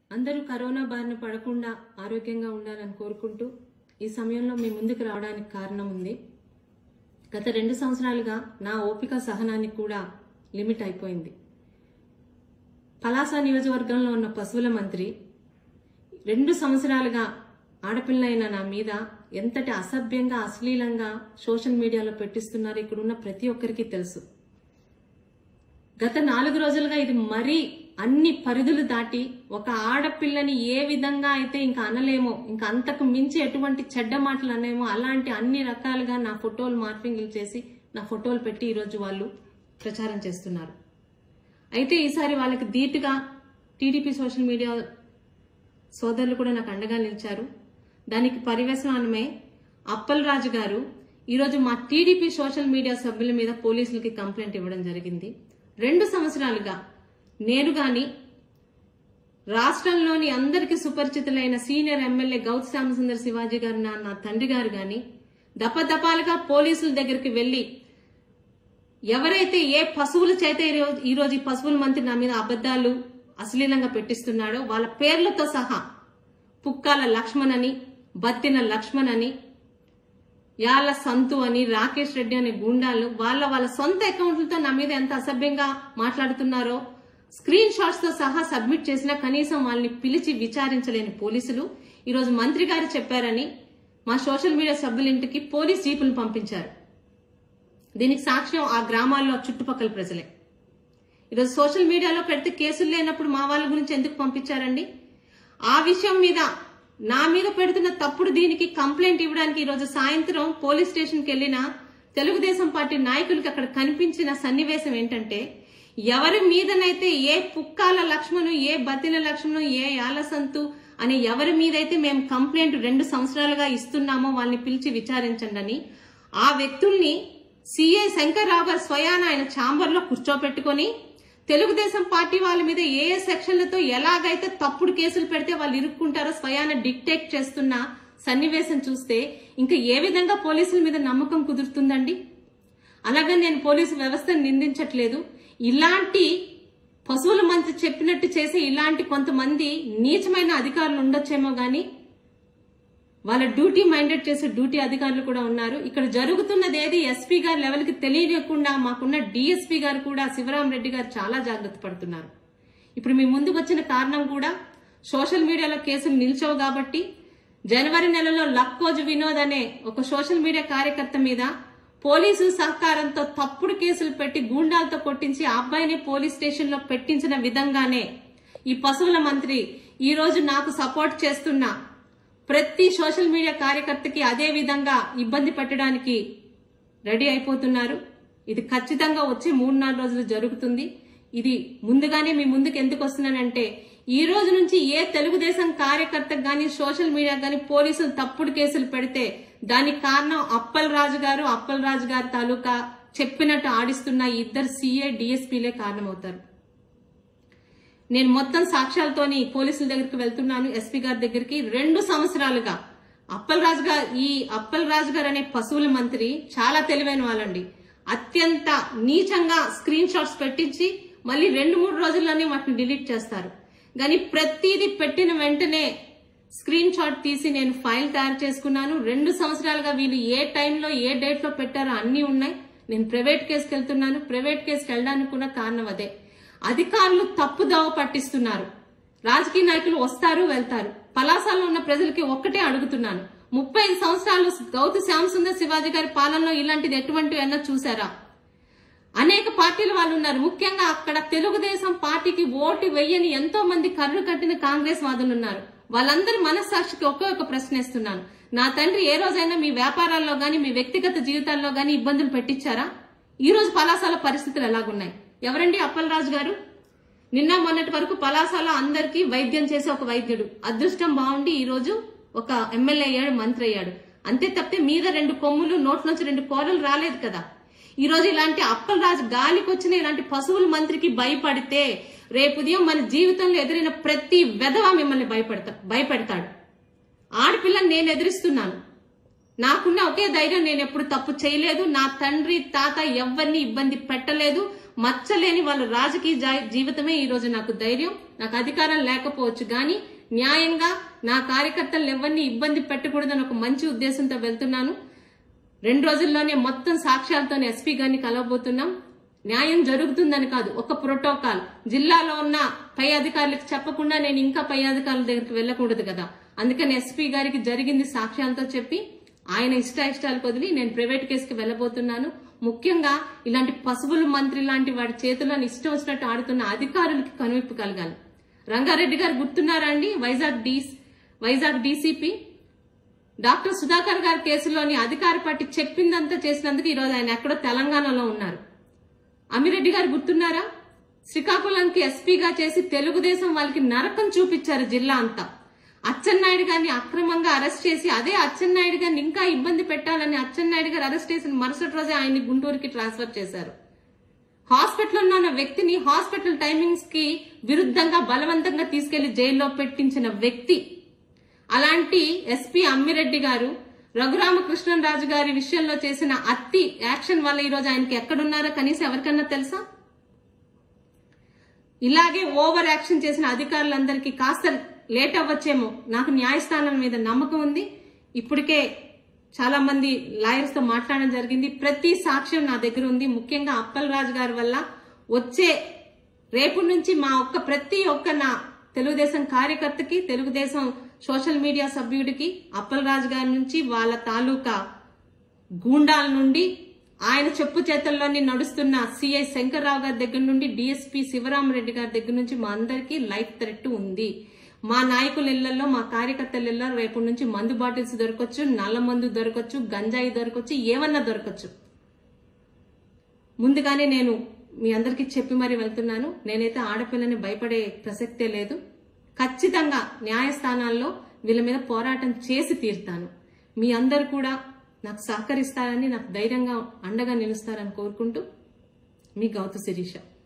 అందరూ కరోనా బారిన పడకుండా ఆరోగ్యంగా ఉండాలని కోరుకుంటూ ఈ సమయంలో మీ ముందుకు రావడానికి కారణం ఉంది గత రెండు సంవత్సరాలుగా నా ఓపిక సహనానికి కూడా లిమిట్ అయిపోయింది పలాస నియోజకవర్గంలో ఉన్న పశువుల మంత్రి రెండు సంవత్సరాలుగా ఆడపిల్లైన నా మీద ఎంతటి అసభ్యంగా అశ్లీలంగా సోషల్ మీడియాలో పెట్టిస్తున్నారో ఇక్కడ ఉన్న ప్రతి ఒక్కరికి తెలుసు గత నాలుగు రోజులుగా ఇది మరీ అన్ని పరిధులు దాటి ఒక ఆడపిల్లని ఏ విధంగా అయితే ఇంకా అనలేమో ఇంకా అంతకు మించి ఎటువంటి చెడ్డ మాటలు అనేమో అలాంటి అన్ని రకాలుగా నా ఫోటోలు మార్పింగ్లు చేసి నా ఫోటోలు పెట్టి ఈరోజు వాళ్ళు ప్రచారం చేస్తున్నారు అయితే ఈసారి వాళ్ళకి ధీటుగా టీడీపీ సోషల్ మీడియా సోదరులు కూడా నాకు అండగా నిలిచారు దానికి పరివేశనమే అప్పల్ రాజు గారు ఈరోజు మా టీడీపీ సోషల్ మీడియా సభ్యుల మీద పోలీసులకి కంప్లైంట్ ఇవ్వడం జరిగింది రెండు సంవత్సరాలుగా నేను గాని రాష్ట్రంలోని అందరికీ సుపరిచితులైన సీనియర్ ఎమ్మెల్యే గౌత్ శ్యామసుందర్ శివాజీ గారు నా నా తండ్రి గారు గాని దపదపాలుగా పోలీసుల దగ్గరికి వెళ్లి ఎవరైతే ఏ పశువుల చేత ఈ రోజు- ఈ రోజు ఈ పశువుల మంత్రి నా మీద అబద్ధాలు అశ్లీలంగా పెట్టిస్తున్నాడో వాళ్ళ పేర్లతో సహా పుక్కాల లక్ష్మణ్ అని బత్తిన లక్ష్మణ్ అని యాళ్ళ సంతు అని రాకేష్ రెడ్డి అనే గుండాలు వాళ్ళ వాళ్ళ సొంత అకౌంట్లతో నా మీద ఎంత అసభ్యంగా మాట్లాడుతున్నారో స్క్రీన్ షాట్స్ తో సహా సబ్మిట్ చేసినా కనీసం వాళ్ళని పిలిచి విచారించలేని పోలీసులు ఈరోజు మంత్రి గారు చెప్పారని మా సోషల్ మీడియా సభ్యుల ఇంటికి పోలీస్ జీపులు పంపించారు దీనికి సాక్ష్యం ఆ గ్రామాల్లో చుట్టుపక్కల ప్రజలే ఈరోజు సోషల్ మీడియాలో పెడితే కేసులు లేనప్పుడు మా వాళ్ళ గురించి ఎందుకు పంపించారండి ఆ విషయం మీద నా మీద పెడుతున్న తప్పుడు దీనికి కంప్లైంట్ ఇవ్వడానికి ఈరోజు సాయంత్రం పోలీస్ స్టేషన్కి వెళ్లిన తెలుగుదేశం పార్టీ నాయకులకి అక్కడ కనిపించిన సన్నివేశం ఏంటంటే ఎవరి మీదనైతే ఏ పుక్కాల లక్ష్మణు ఏ బతిన లక్ష్మణు ఏ యాలసంతు అని ఎవరి మీదైతే మేము కంప్లైంట్ రెండు సంవత్సరాలుగా ఇస్తున్నామో వాళ్ళని పిలిచి విచారించండి అని ఆ వ్యక్తుల్ని సిఐ శంకర్రావు గారు స్వయాన ఆయన ఛాంబర్ లో కూర్చోపెట్టుకొని తెలుగుదేశం పార్టీ వాళ్ళ మీద ఏ ఏ సెక్షన్లతో ఎలాగైతే తప్పుడు కేసులు పెడితే వాళ్ళు ఇరుక్కుంటారో స్వయాన డిక్టేట్ చేస్తున్న సన్నివేశం చూస్తే ఇంకా ఏ విధంగా పోలీసుల మీద నమ్మకం కుదురుతుందండి అలాగే నేను పోలీసు వ్యవస్థను నిందించట్లేదు ఇలాంటి పశువుల మంత్రి చెప్పినట్టు చేసే ఇలాంటి కొంతమంది నీచమైన అధికారులు ఉండొచ్చేమో గాని వాళ్ళ డ్యూటీ మైండెడ్ చేసే డ్యూటీ అధికారులు కూడా ఉన్నారు ఇక్కడ జరుగుతున్నది ఏది ఎస్పీ గారి లెవెల్ కి తెలియకుండా మాకున్న డిఎస్పీ గారు కూడా శివరాం రెడ్డి గారు చాలా జాగ్రత్త పడుతున్నారు ఇప్పుడు మీ ముందుకు వచ్చిన కారణం కూడా సోషల్ మీడియాలో కేసులు నిల్చవు కాబట్టి జనవరి నెలలో లక్కోజు వినోద్ అనే ఒక సోషల్ మీడియా కార్యకర్త మీద పోలీసు సహకారంతో తప్పుడు కేసులు పెట్టి గూండాలతో కొట్టించి ఆ అబ్బాయిని పోలీస్ స్టేషన్ లో పెట్టించిన విధంగానే ఈ పశువుల మంత్రి ఈ రోజు నాకు సపోర్ట్ చేస్తున్న ప్రతి సోషల్ మీడియా కార్యకర్తకి అదే విధంగా ఇబ్బంది పెట్టడానికి రెడీ అయిపోతున్నారు ఇది ఖచ్చితంగా వచ్చి మూడు నాలుగు రోజులు జరుగుతుంది ఇది ముందుగానే మీ ముందుకు ఎందుకు వస్తున్నానంటే ఈ రోజు నుంచి ఏ తెలుగుదేశం కార్యకర్తకు గాని సోషల్ మీడియా గాని పోలీసులు తప్పుడు కేసులు పెడితే దానికి కారణం అప్పల్ రాజు గారు అప్పల్ రాజు గారి తాలూకా చెప్పినట్టు ఆడిస్తున్న ఈ ఇద్దరు సీఏ డిఎస్పీలే కారణమవుతారు నేను మొత్తం సాక్ష్యాలతోని పోలీసుల దగ్గరికి వెళ్తున్నాను ఎస్పీ గారి దగ్గరికి రెండు సంవత్సరాలుగా అప్పల్ రాజు గారు ఈ అప్పల్ రాజు గారు అనే పశువుల మంత్రి చాలా తెలివైన వాళ్ళండి అత్యంత నీచంగా స్క్రీన్ షాట్స్ పెట్టించి మళ్ళీ రెండు మూడు రోజుల్లోనే వాటిని డిలీట్ చేస్తారు కానీ ప్రతిదీ పెట్టిన వెంటనే స్క్రీన్ షాట్ తీసి నేను ఫైల్ తయారు చేసుకున్నాను రెండు సంవత్సరాలుగా వీళ్ళు ఏ టైంలో ఏ డేట్ లో పెట్టారో అన్ని ఉన్నాయి నేను ప్రైవేట్ కేసుకి వెళ్తున్నాను ప్రైవేట్ కేసుకి వెళ్ళడానికి కూడా కారణం అదే అధికారులు తప్పు దావ పట్టిస్తున్నారు రాజకీయ నాయకులు వస్తారు వెళ్తారు పలాసాలో ఉన్న ప్రజలకి ఒక్కటే అడుగుతున్నాను ముప్పై ఐదు సంవత్సరాలు గౌతు శ్యామసుందర్ శివాజీ గారి పాలనలో ఇలాంటిది ఎటువంటివి అన్నా చూసారా అనేక పార్టీల వాళ్ళు ఉన్నారు ముఖ్యంగా అక్కడ తెలుగుదేశం పార్టీకి ఓటు వెయ్యని ఎంతో మంది కర్రు కట్టిన కాంగ్రెస్ వాదులు ఉన్నారు వాళ్ళందరి మనస్సాక్షికి ఒకే ఒక ప్రశ్న ఇస్తున్నాను నా తండ్రి ఏ రోజైనా మీ వ్యాపారాల్లో గాని మీ వ్యక్తిగత జీవితాల్లో గాని ఇబ్బందులు పెట్టించారా ఈ రోజు పలాసాల పరిస్థితులు ఎలాగున్నాయి ఎవరండి అప్పలరాజు గారు నిన్న మొన్నటి వరకు పలాసాల అందరికీ వైద్యం చేసే ఒక వైద్యుడు అదృష్టం బాగుండి ఈ రోజు ఒక ఎమ్మెల్యే అయ్యాడు మంత్రి అయ్యాడు అంతే తప్పితే మీద రెండు కొమ్ములు నోట్లోంచి రెండు కూరలు రాలేదు కదా ఈ రోజు ఇలాంటి అప్పలరాజు గాలికి వచ్చిన ఇలాంటి పశువుల మంత్రికి భయపడితే రేపు ఉదయం మన జీవితంలో ఎదురైన ప్రతి వెధవ మిమ్మల్ని భయపెడతా భయపెడతాడు ఆడపిల్లని నేను ఎదిరిస్తున్నాను నాకున్న ఒకే ధైర్యం నేను ఎప్పుడు తప్పు చేయలేదు నా తండ్రి తాత ఎవరిని ఇబ్బంది పెట్టలేదు మచ్చలేని వాళ్ళ రాజకీయ జా- జీవితమే ఈ రోజు నాకు ధైర్యం నాకు అధికారం లేకపోవచ్చు కానీ న్యాయంగా నా కార్యకర్తలు ఎవరిని ఇబ్బంది పెట్టకూడదని ఒక మంచి ఉద్దేశంతో వెళ్తున్నాను రెండు రోజుల్లోనే మొత్తం సాక్ష్యాలతో ఎస్పీ గారిని కలవబోతున్నాం న్యాయం జరుగుతుందని కాదు ఒక ప్రోటోకాల్ జిల్లాలో ఉన్న పై అధికారులకు చెప్పకుండా నేను ఇంకా పై అధికారుల దగ్గరికి వెళ్ళకూడదు కదా అందుకని ఎస్పీ గారికి జరిగింది సాక్ష్యాలతో చెప్పి ఆయన ఇష్ట ఇష్టాలకు వదిలి నేను ప్రైవేట్ కేసుకి వెళ్ళబోతున్నాను ముఖ్యంగా ఇలాంటి పశువుల మంత్రి లాంటి వాడి చేతులను ఇష్టం వచ్చినట్టు ఆడుతున్న అధికారులకి కనువిప్పు కలగాలి రంగారెడ్డి గారు గుర్తున్నారా అండి Vizag D Vizag DCP doctor Sudhakar garu కేసులోని అధికార పార్టీ చెప్పిందంతా చేసినందుకు ఈరోజు ఆయన ఎక్కడో తెలంగాణలో ఉన్నారు అమిరెడ్డి గారు గుర్తున్నారా శ్రీకాకుళంకి ఎస్పీగా చేసి తెలుగుదేశం వాళ్ళకి నరకం చూపించారు జిల్లా అంతా అచ్చెన్నాయుడు గారిని అక్రమంగా అరెస్ట్ చేసి అదే అచ్చెన్నాయుడు గారిని ఇంకా ఇబ్బంది పెట్టాలని అచ్చెన్నాయుడు గారు అరెస్ట్ చేసిన మరుసటి రోజే ఆయన్ని గుంటూరుకి ట్రాన్స్ఫర్ చేశారు హాస్పిటల్లో ఉన్న వ్యక్తిని హాస్పిటల్ టైమింగ్స్ కి విరుద్ధంగా బలవంతంగా తీసుకెళ్లి జైల్లో పెట్టించిన వ్యక్తి అలాంటి ఎస్పీ అమ్మిరెడ్డి గారు రఘురామకృష్ణరాజు గారి విషయంలో చేసిన అతి యాక్షన్ వల్ల ఈ రోజు ఆయనకి ఎక్కడున్నారో కనీసం ఎవరికన్నా తెలుసా ఇలాగే ఓవర్ యాక్షన్ చేసిన అధికారులందరికీ కాస్త లేట్ అవ్వచ్చేమో నాకు న్యాయస్థానం మీద నమ్మకం ఉంది ఇప్పటికే చాలా మంది లాయర్స్ తో మాట్లాడడం జరిగింది ప్రతి సాక్ష్యం నా దగ్గర ఉంది ముఖ్యంగా అప్పల్ రాజు గారి వల్ల వచ్చే రేపు నుంచి మా ఒక్క ప్రతి ఒక్క నా తెలుగుదేశం కార్యకర్తకి తెలుగుదేశం సోషల్ మీడియా సభ్యుడికి అప్పల్ రాజు గారి నుంచి వాళ్ళ తాలూకా గూండాల నుండి ఆయన చెప్పు చేతల్లోని నడుస్తున్న సిఐ శంకర్రావు గారి దగ్గర నుండి డిఎస్పీ శివరామరెడ్డి గారి దగ్గర నుంచి మా అందరికీ లైఫ్ థ్రెట్ ఉంది మా నాయకుల ఇళ్లలో మా కార్యకర్తల ఇళ్లలో రేపు నుంచి మందు బాటిల్స్ దొరకచ్చు నల్ల మందు దొరకచ్చు గంజాయి దొరకచ్చు ఏమన్నా దొరకచ్చు ముందుగానే నేను మీ అందరికీ చెప్పి మరి వెళ్తున్నాను నేనైతే ఆడపిల్లని భయపడే ప్రసక్తే లేదు ఖచ్చితంగా న్యాయస్థానాల్లో వీళ్ళ మీద పోరాటం చేసి తీరుతాను మీ అందరు కూడా నాకు సహకరిస్తారని నాకు ధైర్యంగా అండగా నిలుస్తారని కోరుకుంటూ మీ గౌతు శిరీష